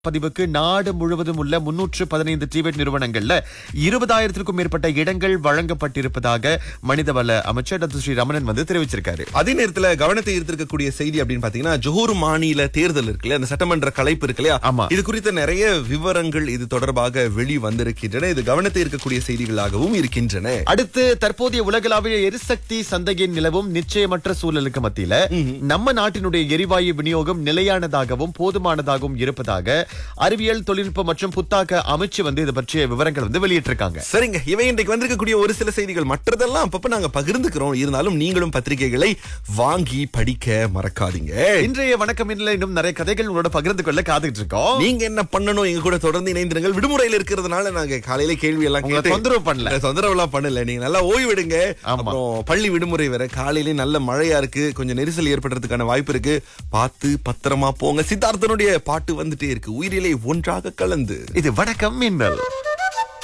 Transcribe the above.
பதிவுக்கு நாடு முழுவதும் உள்ள முன்னூற்று பதினைந்து டிபெட் நிறுவனங்கள்ல இருபதாயிரத்திற்கும் மேற்பட்ட இடங்கள் வழங்கப்பட்டிருப்பதாக மனிதவள அமைச்சர் டாக்டர் ஸ்ரீ ரமணன் வந்து தெரிவிச்சிருக்காரு அதே நேரத்துல கவனத்தை ஈர்த்திருக்கக்கூடிய செய்தி அப்படின்னு பாத்தீங்கன்னா ஜோஹர் மாநில தேர்தல் இருக்கு இல்லையா அந்த சட்டமன்ற கலைப்பு இருக்கு இல்லையா ஆமா. இது குறித்த நிறைய விவரங்கள் இது தொடர்பாக வெளி வந்திருக்கின்றன இது கவனத்தை ஈர்க்கக்கூடிய செய்திகளாகவும் இருக்கின்றன அடுத்து தற்போதைய உலகளாவிய எரிசக்தி சந்தையின் நிலவும் நிச்சயமற்ற சூழலுக்கு மத்தியில நம்ம நாட்டினுடைய எரிவாயு விநியோகம் நிலையானதாகவும் போதுமானதாகவும் இருப்பதாக அறிவியல் தொழில்நுட்ப மற்றும் புத்தாக்க அமைச்சு வந்து இது பற்றிய விவரங்கள் வந்து வெளியிட்டிருக்காங்க சரிங்க இவை இன்றைக்கு வந்திருக்கக்கூடிய ஒரு சில செய்திகள் மற்றதெல்லாம் அப்பப்ப நாங்க பகிர்ந்துக்கிறோம் இருந்தாலும் நீங்களும் பத்திரிகைகளை வாங்கி படிக்க மறக்காதீங்க இன்றைய வணக்கம் இன்னும் இன்னும் நிறைய கதைகள் உங்களோட பகிர்ந்து கொள்ள காத்துக்கிட்டு இருக்கோம் நீங்க என்ன பண்ணணும் எங்க கூட தொடர்ந்து இணைந்திருங்கள் விடுமுறையில் இருக்கிறதுனால நாங்க காலையில கேள்வி எல்லாம் உங்களை கேட்டு தொந்தரவு பண்ணல. தொந்தரவு எல்லாம் பண்ணல நீங்க நல்லா ஓய்வெடுங்க ஆமா. அப்புறம் பள்ளி விடுமுறை வேற காலையில நல்ல மழையா இருக்கு கொஞ்சம் நெரிசல் ஏற்படுறதுக்கான வாய்ப்பு இருக்கு பார்த்து பத்திரமா போங்க சித்தார்த்தனுடைய பாட்டு வந்துட்டே இருக்கு உயிரிலே ஒன்றாக கலந்து இது வணக்கம் மின்னல்